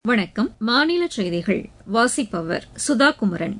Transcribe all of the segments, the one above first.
வணக்கம் மாநில செய்திகள் வாசிப்பவர் சுதா குமரன்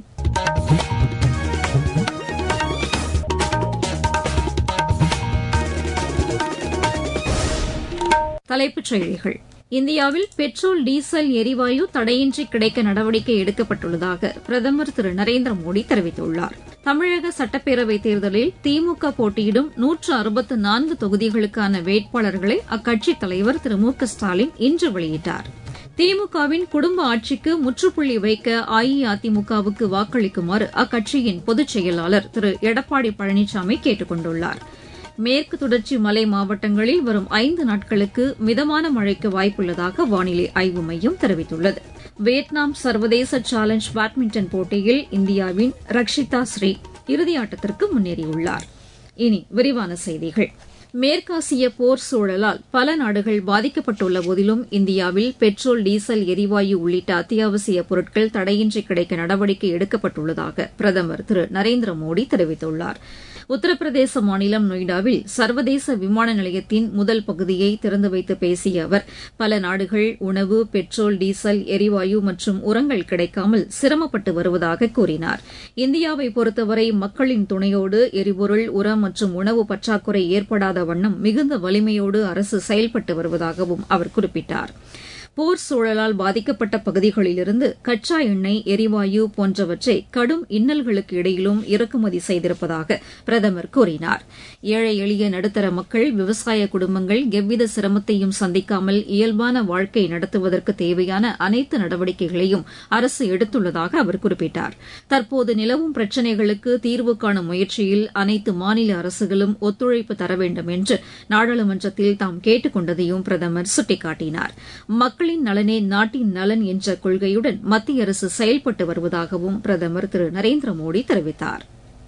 தலைப்புச் செய்திகள் இந்தியாவில் பெட்ரோல் டீசல் எரிவாயு தடையின்றி கிடைக்க நடவடிக்கை எடுக்கப்பட்டுள்ளதாக பிரதமர் திரு நரேந்திர மோடி தெரிவித்துள்ளார் தமிழக சட்டப்பேரவைத் தேர்தலில் திமுக போட்டியிடும் நூற்று அறுபத்து நான்கு தொகுதிகளுக்கான வேட்பாளர்களை அக்கட்சித் தலைவர் திரு மு க ஸ்டாலின் இன்று வெளியிட்டார் திமுகவின் குடும்ப ஆட்சிக்கு முற்றுப்புள்ளி வைக்க அஇஅதிமுகவுக்கு வாக்களிக்குமாறு அக்கட்சியின் பொதுச் செயலாளர் திரு எடப்பாடி பழனிசாமி கேட்டுக் கொண்டுள்ளாா் மேற்கு தொடர்ச்சி மலை மாவட்டங்களில் வரும் ஐந்து நாட்களுக்கு மிதமான மழைக்கு வாய்ப்புள்ளதாக வானிலை ஆய்வு மையம் தெரிவித்துள்ளது வியட்நாம் சர்வதேச சேலஞ்ச் பேட்மிண்டன் போட்டியில் இந்தியாவின் ரக்ஷிதா ஸ்ரீ இறுதியாட்டத்திற்கு முன்னேறியுள்ளார் இனி விரிவான செய்திகள் மேற்காசிய போர் சூழலால் பல நாடுகள் பாதிக்கப்பட்டுள்ள போதிலும் இந்தியாவில் பெட்ரோல் டீசல் எரிவாயு உள்ளிட்ட அத்தியாவசிய பொருட்கள் தடையின்றி கிடைக்க நடவடிக்கை எடுக்கப்பட்டுள்ளதாக பிரதமர் திரு நரேந்திர மோடி தெரிவித்துள்ளாா் உத்தரப்பிரதேச மாநிலம் நொய்டாவில் சர்வதேச விமான நிலையத்தின் முதல் பகுதியை திறந்து வைத்து பேசிய அவர் பல நாடுகள் உணவு பெட்ரோல் டீசல் எரிவாயு மற்றும் உரங்கள் கிடைக்காமல் சிரமப்பட்டு வருவதாக கூறினார் இந்தியாவை பொறுத்தவரை மக்களின் துணையோடு எரிபொருள் உரம் மற்றும் உணவு பற்றாக்குறை ஏற்படாத வண்ணம் மிகுந்த வலிமையோடு அரசு செயல்பட்டு வருவதாகவும் அவர் குறிப்பிட்டார் போர் சூழலால் பாதிக்கப்பட்ட பகுதிகளிலிருந்து கச்சா எண்ணெய் எரிவாயு போன்றவற்றை கடும் இன்னல்களுக்கு இடையிலும் இறக்குமதி செய்திருப்பதாக பிரதமர் கூறினார் ஏழை எளிய நடுத்தர மக்கள் விவசாய குடும்பங்கள் எவ்வித சிரமத்தையும் சந்திக்காமல் இயல்பான வாழ்க்கை நடத்துவதற்கு தேவையான அனைத்து நடவடிக்கைகளையும் அரசு எடுத்துள்ளதாக அவர் குறிப்பிட்டார் தற்போது நிலவும் பிரச்சினைகளுக்கு தீர்வு காணும் முயற்சியில் அனைத்து மாநில அரசுகளும் ஒத்துழைப்பு தர வேண்டும் என்று நாடாளுமன்றத்தில் தாம் கேட்டுக் கொண்டதையும் பிரதமர் சுட்டிக்காட்டினார் மக்களின் நலனே நாட்டின் நலன் என்ற கொள்கையுடன் மத்திய அரசு செயல்பட்டு வருவதாகவும் பிரதமர் திரு நரேந்திர மோடி தெரிவித்தார்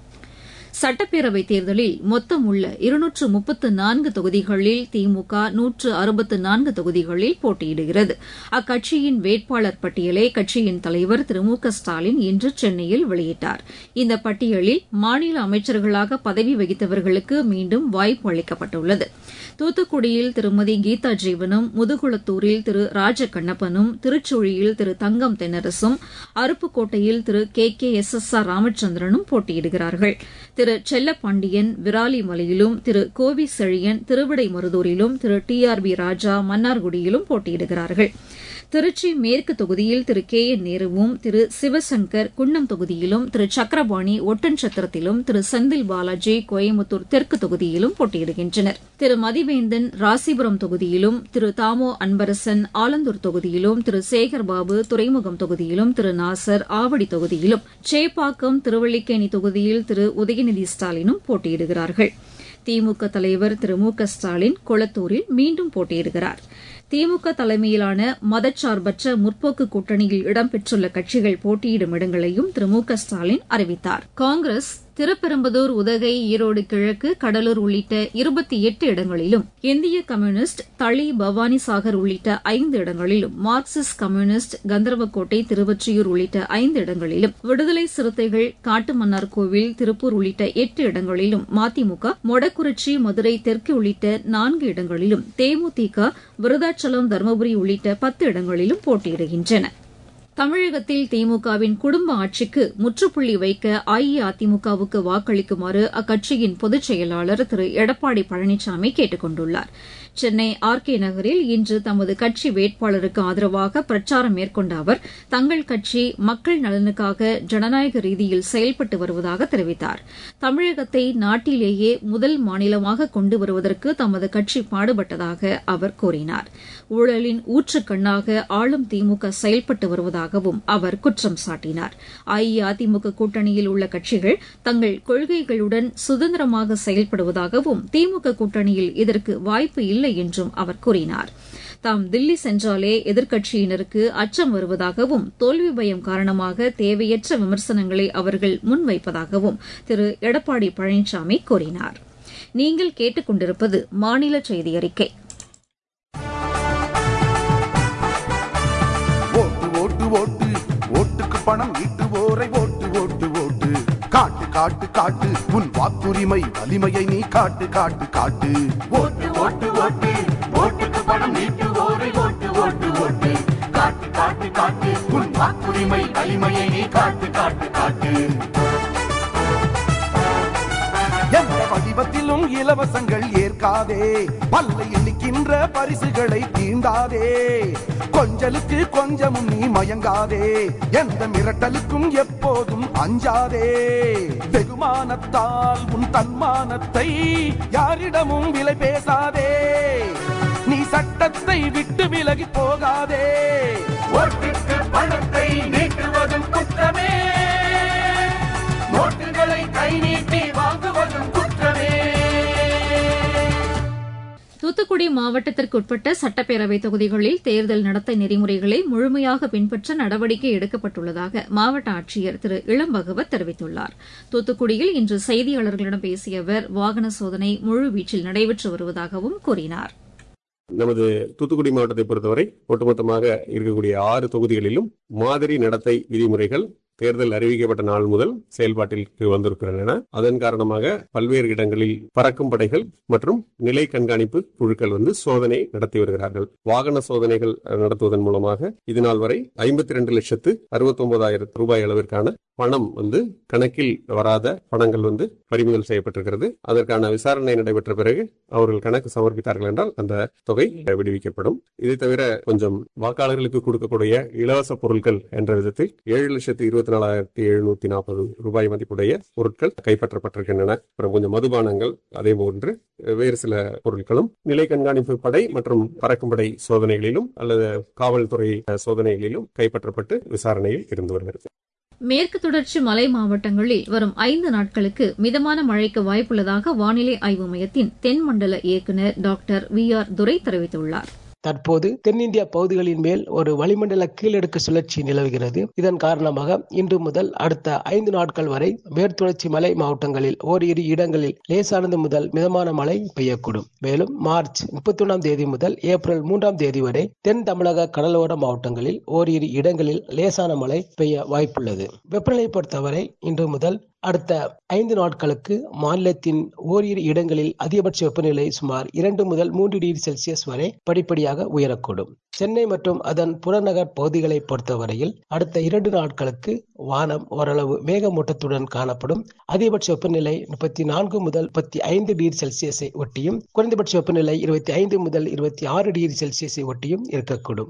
சட்டப்பேரவைத் தேர்தலில் மொத்தம் உள்ள இருநூற்று முப்பத்து நான்கு தொகுதிகளில் திமுக நூற்று அறுபத்து நான்கு தொகுதிகளில் போட்டியிடுகிறது அக்கட்சியின் வேட்பாளர் பட்டியலை கட்சியின் தலைவர் திரு மு க ஸ்டாலின் இன்று சென்னையில் வெளியிட்டார் இந்த பட்டியலில் மாநில அமைச்சர்களாக பதவி வகித்தவர்களுக்கு மீண்டும் வாய்ப்பு அளிக்கப்பட்டுள்ளது தூத்துக்குடியில் திருமதி கீதா ஜீவனும் முதுகுளத்தூரில் திரு ராஜ கண்ணப்பனும் திருச்சுழியில் திரு தங்கம் தென்னரசும் அருப்புக்கோட்டையில் Thiru K K S S R ராமச்சந்திரனும் போட்டியிடுகிறார்கள் திரு செல்லப்பாண்டியன் விராலிமலையிலும் திரு கோவி செழியன் திருவிடைமருதூரிலும் Thiru T R B Raja மன்னார்குடியிலும் போட்டியிடுகிறார்கள் திருச்சி மேற்கு தொகுதியில் திரு கே என் நேருவும் திரு சிவசங்கர் குன்னம் தொகுதியிலும் திரு சக்கரபாணி ஒட்டன்சத்திரத்திலும் திரு செந்தில் பாலாஜி கோயம்புத்தூர் தெற்கு தொகுதியிலும் போட்டியிடுகின்றனர் திரு மதிவேந்தன் ராசிபுரம் தொகுதியிலும் திரு தாமோ அன்பரசன் ஆலந்தூர் தொகுதியிலும் திரு சேகர்பாபு துறைமுகம் தொகுதியிலும் திரு நாசர் ஆவடி தொகுதியிலும் சேப்பாக்கம் திருவள்ளிக்கேணி தொகுதியில் திரு உதயநிதி ஸ்டாலினும் போட்டியிடுகிறார்கள் திமுக தலைவர் திரு மு க ஸ்டாலின் கொளத்தூரில் மீண்டும் போட்டியிடுகிறார் திமுக தலைமையிலான மதச்சார்பற்ற முற்போக்கு கூட்டணியில் இடம்பெற்றுள்ள கட்சிகள் போட்டியிடும் இடங்களையும் திரு மு க ஸ்டாலின் அறிவித்தார் காங்கிரஸ் திருப்பெரும்புதூர் உதகை ஈரோடு கிழக்கு கடலூர் உள்ளிட்ட இருபத்தி எட்டு இடங்களிலும் இந்திய கம்யூனிஸ்ட் தளி பவானிசாகர் உள்ளிட்ட ஐந்து இடங்களிலும் மார்க்சிஸ்ட் கம்யூனிஸ்ட் கந்தர்வக்கோட்டை திருவொற்றியூர் உள்ளிட்ட ஐந்து இடங்களிலும் விடுதலை சிறுத்தைகள் காட்டுமன்னார் கோவில் திருப்பூர் உள்ளிட்ட எட்டு இடங்களிலும் மதிமுக மொடக்குறிச்சி மதுரை தெற்கு உள்ளிட்ட நான்கு இடங்களிலும் தேமுதிக விருதாச்சலம் தருமபுரி உள்ளிட்ட பத்து இடங்களிலும் போட்டியிடுகின்றன தமிழகத்தில் திமுகவின் குடும்ப ஆட்சிக்கு முற்றுப்புள்ளி வைக்க அஇஅதிமுகவுக்கு வாக்களிக்குமாறு அக்கட்சியின் பொதுச் செயலாளர் திரு எடப்பாடி பழனிசாமி கேட்டுக் கொண்டுள்ளார் சென்னை ஆர் கே நகரில் இன்று தமது கட்சி வேட்பாளருக்கு ஆதரவாக பிரச்சாரம் மேற்கொண்ட அவர் தங்கள் கட்சி மக்கள் நலனுக்காக ஜனநாயக ரீதியில் செயல்பட்டு வருவதாக தெரிவித்தார் தமிழகத்தை நாட்டிலேயே முதல் மாநிலமாக கொண்டு வருவதற்கு தமது கட்சி பாடுபட்டதாக அவர் கூறினார் ஊழலின் ஊற்றுக்கண்ணாக ஆளும் திமுக செயல்பட்டு வருவதாகவும் அவர் குற்றம் சாட்டினார் அஇஅதிமுக கூட்டணியில் உள்ள கட்சிகள் தங்கள் கொள்கைகளுடன் சுதந்திரமாக செயல்படுவதாகவும் திமுக கூட்டணியில் இதற்கு வாய்ப்பு இல்லை இல்லை என்றும் அவர் கூறினார் தாம் தில்லி சென்றாலே எதிர்க்கட்சியினருக்கு அச்சம் வருவதாகவும் தோல்வி பயம் காரணமாக தேவையற்ற விமர்சனங்களை அவர்கள் முன்வைப்பதாகவும் திரு எடப்பாடி பழனிசாமி கூறினார் நீங்கள் கேட்டுக்கொண்டிருப்பது மாநில செய்தி அறிக்கை ஓட்டு ஓட்டு ஓட்டு ஓட்டுக்கு பணம் ஈட்டுவோரை ஓட்டு ஓட்டு ஓட்டு காட்டு காட்டு காட்டு உன் வாக்குரிமை வலிமையை நீ காட்டு காட்டு காட்டு ஓட்டு ஓட்டு ஓட்டு ஓட்டுக்கு பணம் நீட்டுவோரை ஓட்டு ஓட்டு ஓட்டு காட்டு காட்டு காட்டு காட்டு உன் வாக்குரிமை வலிமையை நீ காட்டு காட்டு காட்டு எந்த வடிவத்திலும் இலவசங்கள் ஏற்காதே பல்லை எண்ணிக்கின்ற பரிசுகளை தீண்டாதே கொஞ்சலுக்கு கொஞ்சமும் நீ மயங்காதே எந்த மிரட்டலுக்கும் எப்போதும் அஞ்சாதே வெகுமானத்தால் உன் தன்மானத்தை யாரிடமும் விலை பேசாதே நீ சட்டத்தை விட்டு விலகி போகாதே ஓட்டுக்கு பணத்தை நீட்டுவதும் குற்றமே நோட்டுகளை கை நீட்டி வாங்குவதும் குற்றமே தூத்துக்குடி மாவட்டத்திற்கு உட்பட்ட சட்டப்பேரவை தொகுதிகளில் தேர்தல் நடத்தை நெறிமுறைகளை முழுமையாக பின்பற்ற நடவடிக்கை எடுக்கப்பட்டுள்ளதாக மாவட்ட ஆட்சியர் திரு இளம்பகவத் தெரிவித்துள்ளார் தூத்துக்குடியில் இன்று செய்தியாளர்களிடம் பேசிய அவர் வாகன சோதனை முழுவீச்சில் நடைபெற்று வருவதாகவும் கூறினார் நமது தூத்துக்குடி மாவட்டத்தை பொறுத்தவரை ஒட்டுமொத்தமாக இருக்கக்கூடிய ஆறு தொகுதிகளிலும் மாதிரி நடத்தை விதிமுறைகள் தேர்தல் அறிவிக்கப்பட்ட நாள் முதல் செயல்பாட்டிற்கு வந்திருக்கின்றன அதன் காரணமாக பல்வேறு இடங்களில் பறக்கும் படைகள் மற்றும் நிலை கண்காணிப்பு குழுக்கள் வந்து சோதனை நடத்தி வருகிறார்கள் வாகன சோதனைகள் நடத்துவதன் மூலமாக இதுநாள் வரை ஐம்பத்தி ரெண்டு லட்சத்து அறுபத்தி ஒன்பதாயிரம் ரூபாய் அளவிற்கான பணம் வந்து கணக்கில் வராத பணங்கள் வந்து பறிமுதல் செய்யப்பட்டிருக்கிறது அதற்கான விசாரணை நடைபெற்ற பிறகு அவர்கள் கணக்கு சமர்ப்பித்தார்கள் என்றால் அந்த தொகை விடுவிக்கப்படும் இதை தவிர கொஞ்சம் வாக்காளர்களுக்கு கொடுக்கக்கூடிய இலவச பொருட்கள் என்ற விதத்தில் ஏழு லட்சத்து இருபத்தி நாலாயிரத்தி எழுநூத்தி நாற்பது ரூபாய் மதிப்புடைய பொருட்கள் கைப்பற்றப்பட்டிருக்கின்றன அப்புறம் கொஞ்சம் மதுபானங்கள் அதே போன்று வேறு சில பொருட்களும் நிலை கண்காணிப்பு படை மற்றும் பறக்கும் படை சோதனைகளிலும் அல்லது காவல்துறை சோதனைகளிலும் கைப்பற்றப்பட்டு விசாரணையில் இருந்து வருகிறது மேற்கு தொடர்ச்சி மலை மாவட்டங்களில் வரும் ஐந்து நாட்களுக்கு மிதமான மழைக்கு வாய்ப்புள்ளதாக வானிலை ஆய்வு மையத்தின் தென்மண்டல இயக்குநர் டாக்டர் வி ஆர் துரை தெரிவித்துள்ளார் தற்போது தென்னிந்திய பகுதிகளின் மேல் ஒரு வளிமண்டல கீழடுக்கு சுழற்சி நிலவுகிறது இதன் காரணமாக இன்று முதல் அடுத்த ஐந்து நாட்கள் வரை மேற்குதொடர்ச்சி மலை மாவட்டங்களில் ஓரிரு இடங்களில் லேசானது முதல் மிதமான மழை பெய்யக்கூடும் மேலும் மார்ச் முப்பத்தி ஒன்றாம் தேதி முதல் ஏப்ரல் மூன்றாம் தேதி வரை தென் தமிழக கடலோர மாவட்டங்களில் ஓரிரு இடங்களில் லேசான மழை பெய்ய வாய்ப்புள்ளது வெப்பநிலை பொறுத்தவரை இன்று முதல் அடுத்த ஐந்து நாட்களுக்கு மாநிலத்தின் ஓரிரு இடங்களில் அதிகபட்ச வெப்பநிலை சுமார் இரண்டு முதல் மூன்று டிகிரி செல்சியஸ் வரை படிப்படியாக உயரக்கூடும் சென்னை மற்றும் அதன் புறநகர் பகுதிகளை பொறுத்தவரையில் அடுத்த இரண்டு நாட்களுக்கு வானம் ஓரளவு மேகமூட்டத்துடன் காணப்படும் அதிகபட்ச வெப்பநிலை முப்பத்தி நான்கு முதல் முப்பத்தி ஐந்து டிகிரி செல்சியஸை ஒட்டியும் குறைந்தபட்ச வெப்பநிலை இருபத்தி ஐந்து முதல் இருபத்தி ஆறு டிகிரி செல்சியஸை ஒட்டியும் இருக்கக்கூடும்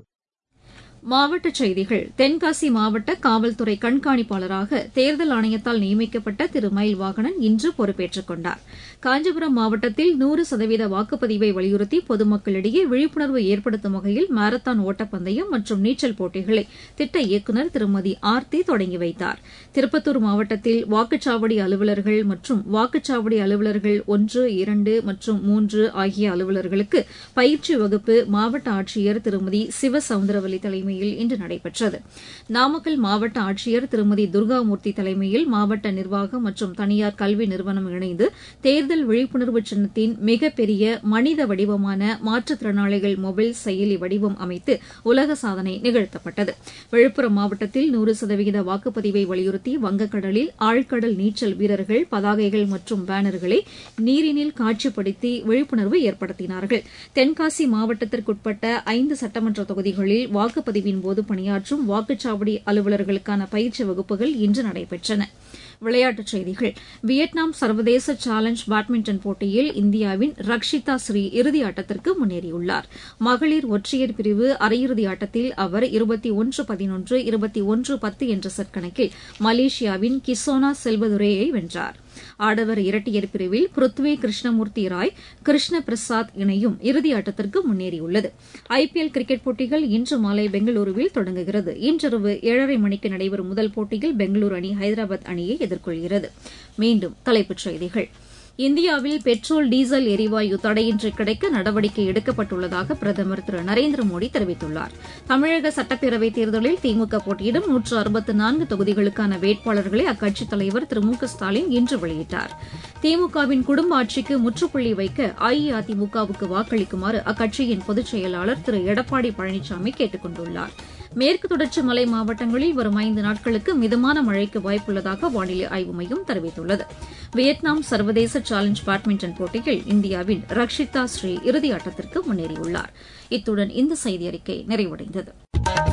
மாவட்டச் செய்திகள் தென்காசி மாவட்ட காவல்துறை கண்காணிப்பாளராக தேர்தல் ஆணையத்தால் நியமிக்கப்பட்ட திரு மயில் வாகனன் இன்று பொறுப்பேற்றுக் கொண்டார் காஞ்சிபுரம் மாவட்டத்தில் நூறு சதவீத வாக்குப்பதிவை வலியுறுத்தி பொதுமக்களிடையே விழிப்புணர்வு ஏற்படுத்தும் வகையில் மாரத்தான் ஓட்டப்பந்தயம் மற்றும் நீச்சல் போட்டிகளை திட்ட இயக்குநர் திருமதி ஆர்த்தி தொடங்கி வைத்தார் திருப்பத்தூர் மாவட்டத்தில் வாக்குச்சாவடி அலுவலர்கள் மற்றும் வாக்குச்சாவடி அலுவலர்கள் ஒன்று இரண்டு மற்றும் மூன்று ஆகிய அலுவலர்களுக்கு பயிற்சி வகுப்பு மாவட்ட ஆட்சியர் திருமதி சிவசவுந்தரவல்லி தலைமையில் இன்று நடைபெற்றது நாமக்கல் மாவட்ட ஆட்சியர் திருமதி துர்காமூர்த்தி தலைமையில் மாவட்ட நிர்வாகம் மற்றும் தனியார் கல்வி நிறுவனம் இணைந்து தேர்தல் விழிப்புணர்வு சின்னத்தின் மிகப்பெரிய மனித வடிவமான மாற்றுத்திறனாளிகள் மொபைல் செயலி வடிவம் அமைத்து உலக சாதனை நிகழ்த்தப்பட்டது விழுப்புரம் மாவட்டத்தில் நூறு சதவிகித வாக்குப்பதிவை வலியுறுத்தி வங்கக்கடலில் ஆழ்கடல் நீச்சல் வீரர்கள் பதாகைகள் மற்றும் பேனர்களை நீரினில் காட்சிப்படுத்தி விழிப்புணர்வு ஏற்படுத்தினார்கள் தென்காசி மாவட்டத்திற்குட்பட்ட ஐந்து சட்டமன்ற தொகுதிகளில் வாக்குப்பதிவின் போது பணியாற்றும் வாக்குச்சாவடி அலுவலர்களுக்கான பயிற்சி வகுப்புகள் இன்று நடைபெற்றன விளையாட்டுச் செய்திகள் வியட்நாம் சர்வதேச சேலஞ்ச் பேட்மிண்டன் போட்டியில் இந்தியாவின் ரக்ஷிதா ஸ்ரீ இறுதி ஆட்டத்திற்கு முன்னேறியுள்ளார் மகளிர் ஒற்றையர் பிரிவு அரையிறுதி ஆட்டத்தில் அவர் இருபத்தி ஒன்று பதினொன்று இருபத்தி ஒன்று பத்து என்ற செட் கணக்கில் மலேசியாவின் கிசோனா செல்வதுரையை வென்றார் ஆடவர் இரட்டையர் பிரிவில் பிருத்வி கிருஷ்ணமூர்த்தி ராய் கிருஷ்ண பிரசாத் இணையும் இறுதியாட்டத்திற்கு முன்னேறியுள்ளது ஐபிஎல் கிரிக்கெட் போட்டிகள் இன்று மாலை பெங்களூருவில் தொடங்குகிறது இன்றிரவு ஏழரை மணிக்கு நடைபெறும் முதல் போட்டியில் பெங்களூரு அணி ஹைதராபாத் அணியை எதிர்கொள்கிறது மீண்டும் தலைப்புச் செய்திகள் இந்தியாவில் பெட்ரோல் டீசல் எரிவாயு தடையின்றி கிடைக்க நடவடிக்கை எடுக்கப்பட்டுள்ளதாக பிரதமர் திரு நரேந்திர மோடி தெரிவித்துள்ளார் தமிழக சட்டப்பேரவைத் தேர்தலில் திமுக போட்டியிடும் நூற்று அறுபத்து நான்கு தொகுதிகளுக்கான வேட்பாளர்களை அக்கட்சித் தலைவர் திரு மு க ஸ்டாலின் இன்று வெளியிட்டார் திமுகவின் குடும்ப ஆட்சிக்கு முற்றுப்புள்ளி வைக்க அஇஅதிமுகவுக்கு வாக்களிக்குமாறு அக்கட்சியின் பொதுச் செயலாளர் திரு எடப்பாடி பழனிசாமி கேட்டுக் கொண்டுள்ளார் மேற்கு தொடர்ச்சி மலை மாவட்டங்களில் வரும் ஐந்து நாட்களுக்கு மிதமான மழைக்கு வாய்ப்புள்ளதாக வானிலை ஆய்வு மையம் தெரிவித்துள்ளது வியட்நாம் சர்வதேச சேலஞ்ச் பேட்மிண்டன் போட்டியில் இந்தியாவின் ரக்ஷிதா ஸ்ரீ இறுதியாட்டத்திற்கு முன்னேறியுள்ளார் இத்துடன் இந்த செய்தியறிக்கை நிறைவடைந்தது